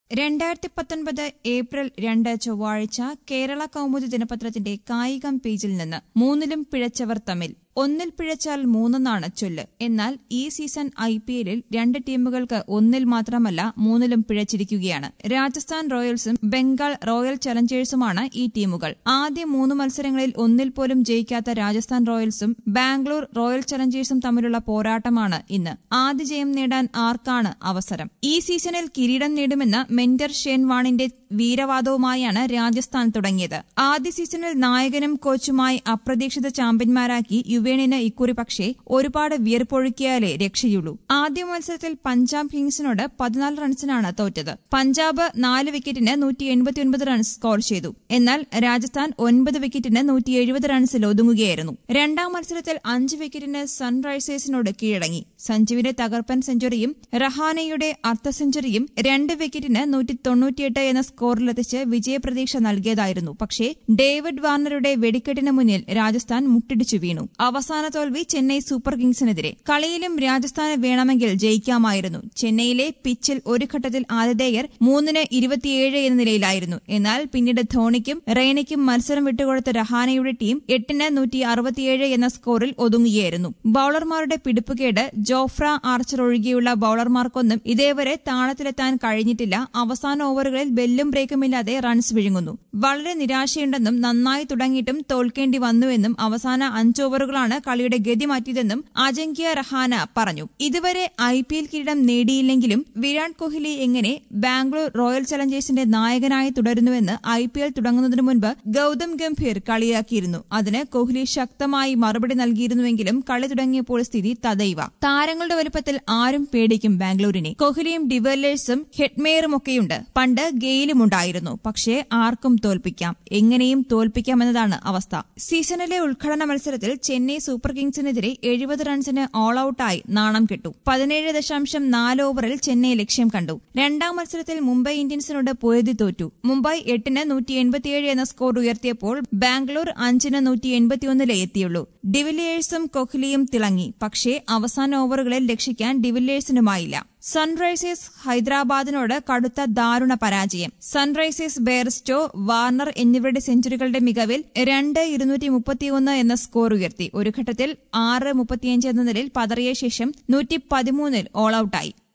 രണ്ടായിരത്തി പത്തൊൻപത് ഏപ്രിൽ രണ്ട് ചൊവ്വാഴ്ച കേരള കൗമുദി ദിനപത്രത്തിന്റെ കായികം പേജിൽ നിന്ന് മൂന്നിലും പിഴച്ചവർ തമ്മിൽ ഒന്നിൽ പിഴച്ചാൽ മൂന്നെന്നാണ് ചൊല്ല് എന്നാൽ ഈ സീസൺ ഐ പി എല്ലിൽ രണ്ട് ടീമുകൾക്ക് ഒന്നിൽ മാത്രമല്ല മൂന്നിലും പിഴച്ചിരിക്കുകയാണ് രാജസ്ഥാൻ റോയൽസും ബംഗാൾ റോയൽ ചലഞ്ചേഴ്സുമാണ് ഈ ടീമുകൾ ആദ്യ മൂന്ന് മത്സരങ്ങളിൽ ഒന്നിൽ പോലും ജയിക്കാത്ത രാജസ്ഥാൻ റോയൽസും ബാംഗ്ലൂർ റോയൽ ചലഞ്ചേഴ്സും തമ്മിലുള്ള പോരാട്ടമാണ് ഇന്ന് ആദ്യ ജയം നേടാൻ ആർക്കാണ് അവസരം ഈ സീസണിൽ കിരീടം നേടുമെന്ന് മെന്റർ ഷെൻവാണിന്റെ വീരവാദവുമായാണ് രാജസ്ഥാൻ തുടങ്ങിയത് ആദ്യ സീസണിൽ നായകനും കോച്ചുമായി അപ്രതീക്ഷിത ചാമ്പ്യന്മാരാക്കി യുവേണിന് ഇക്കുറി പക്ഷേ ഒരുപാട് വിയർപ്പൊഴുക്കിയാലേ രക്ഷയുള്ളൂ ആദ്യ മത്സരത്തിൽ പഞ്ചാബ് കിങ്സിനോട് പതിനാല് റൺസിനാണ് തോറ്റത് പഞ്ചാബ് നാല് വിക്കറ്റിന് നൂറ്റി എൺപത്തിയൊൻപത് റൺസ് സ്കോർ ചെയ്തു എന്നാൽ രാജസ്ഥാൻ ഒൻപത് വിക്കറ്റിന് നൂറ്റി എഴുപത് റൺസിൽ ഒതുങ്ങുകയായിരുന്നു രണ്ടാം മത്സരത്തിൽ അഞ്ച് വിക്കറ്റിന് സൺറൈസേഴ്സിനോട് കീഴടങ്ങി സഞ്ജുവിന്റെ തകർപ്പൻ സെഞ്ചുറിയും റഹാനയുടെ അർദ്ധ സെഞ്ചുറിയും രണ്ട് വിക്കറ്റിന് നൂറ്റി തൊണ്ണൂറ്റിയെട്ട് എന്ന സ്കോറിലെത്തിച്ച് വിജയപ്രതീക്ഷ നൽകിയതായിരുന്നു പക്ഷേ ഡേവിഡ് വാർണറുടെ വെടിക്കെട്ടിന് മുന്നിൽ രാജസ്ഥാൻ മുട്ടിടിച്ചു വീണു അവസാന തോൽവി ചെന്നൈ സൂപ്പർ കിങ്സിനെതിരെ കളിയിലും രാജസ്ഥാന് വേണമെങ്കിൽ ജയിക്കാമായിരുന്നു ചെന്നൈയിലെ പിച്ചിൽ ഒരു ഘട്ടത്തിൽ ആതിഥേയർ മൂന്നിന് ഇരുപത്തിയേഴ് എന്ന നിലയിലായിരുന്നു എന്നാൽ പിന്നീട് ധോണിക്കും റെയ്നയ്ക്കും മത്സരം വിട്ടുകൊടുത്ത രഹാനയുടെ ടീം എട്ടിന് നൂറ്റി അറുപത്തിയേഴ് എന്ന സ്കോറിൽ ഒതുങ്ങുകയായിരുന്നു ബൌളർമാരുടെ പിടിപ്പുകേട് ജോഫ്ര ആർച്ചർ ഒഴികെയുള്ള ബൌളർമാർക്കൊന്നും ഇതേവരെ താളത്തിലെത്താൻ കഴിഞ്ഞിട്ടില്ല അവസാന ഓവറുകളിൽ ബെല്ലും ബ്രേക്കുമില്ലാതെ റൺസ് വിഴുങ്ങുന്നു വളരെ നിരാശയുണ്ടെന്നും നന്നായി തുടങ്ങിയിട്ടും തോൽക്കേണ്ടി വന്നുവെന്നും അവസാന അഞ്ച് ഓവറുകളാണ് കളിയുടെ ഗതി മാറ്റിയതെന്നും അജങ്ക്യ റഹാന പറഞ്ഞു ഇതുവരെ ഐ പി എൽ കിരീടം നേടിയില്ലെങ്കിലും വിരാട് കോഹ്ലി എങ്ങനെ ബാംഗ്ലൂർ റോയൽ ചലഞ്ചേഴ്സിന്റെ നായകനായി തുടരുന്നുവെന്ന് ഐ പി എൽ തുടങ്ങുന്നതിനു മുൻപ് ഗൌതം ഗംഭീർ കളിയാക്കിയിരുന്നു അതിന് കോഹ്ലി ശക്തമായി മറുപടി നൽകിയിരുന്നുവെങ്കിലും കളി തുടങ്ങിയപ്പോൾ സ്ഥിതി തദൈവ താരങ്ങളുടെ വലുപ്പത്തിൽ ആരും പേടിക്കും ബാംഗ്ലൂരിനെ കോഹ്ലിയും ഡിവല്ലേഴ്സും ഹെഡ്മേയറുമൊക്കെയുണ്ട് പണ്ട് ഗെയിലുമുണ്ടായിരുന്നു പക്ഷേ ആർക്കും തോൽപ്പിക്കാം എങ്ങനെയും തോൽപ്പിക്കാമെന്നതാണ് അവസ്ഥ സീസണിലെ ഉദ്ഘാടന മത്സരത്തിൽ ചെന്നൈ സൂപ്പർ കിങ്സിനെതിരെ എഴുപത് റൺസിന് ഓൾ ഔട്ടായി നാണം കെട്ടു പതിനേഴ് ദശാംശം നാല് ഓവറിൽ ചെന്നൈ ലക്ഷ്യം കണ്ടു രണ്ടാം മത്സരത്തിൽ മുംബൈ ഇന്ത്യൻസിനോട് പൊരുതി തോറ്റു മുംബൈ എട്ടിന് നൂറ്റി എൺപത്തിയേഴ് എന്ന സ്കോർ ഉയർത്തിയപ്പോൾ ബാംഗ്ലൂർ അഞ്ചിന് നൂറ്റി എൺപത്തിയൊന്നിലേ എത്തിയുള്ളൂ ഡിവിലിയേഴ്സും കോഹ്ലിയും തിളങ്ങി പക്ഷേ അവസാന ഓവറുകളിൽ രക്ഷിക്കാൻ ഡിവിലിയേഴ്സിനുമായില്ല സൺറൈസേഴ്സ് ഹൈദരാബാദിനോട് കടുത്ത ദാരുണ പരാജയം സൺറൈസേഴ്സ് ബെയർസ്റ്റോ വാർണർ എന്നിവരുടെ സെഞ്ചുറികളുടെ മികവിൽ രണ്ട് ഇരുന്നൂറ്റി മുപ്പത്തിയൊന്ന് എന്ന സ്കോർ ഉയർത്തി ഒരു ഘട്ടത്തിൽ ആറ് മുപ്പത്തിയഞ്ച് എന്ന നിലയിൽ പതറിയ ശേഷം നൂറ്റി പതിമൂന്നിൽ ഓൾ ഔട്ടായി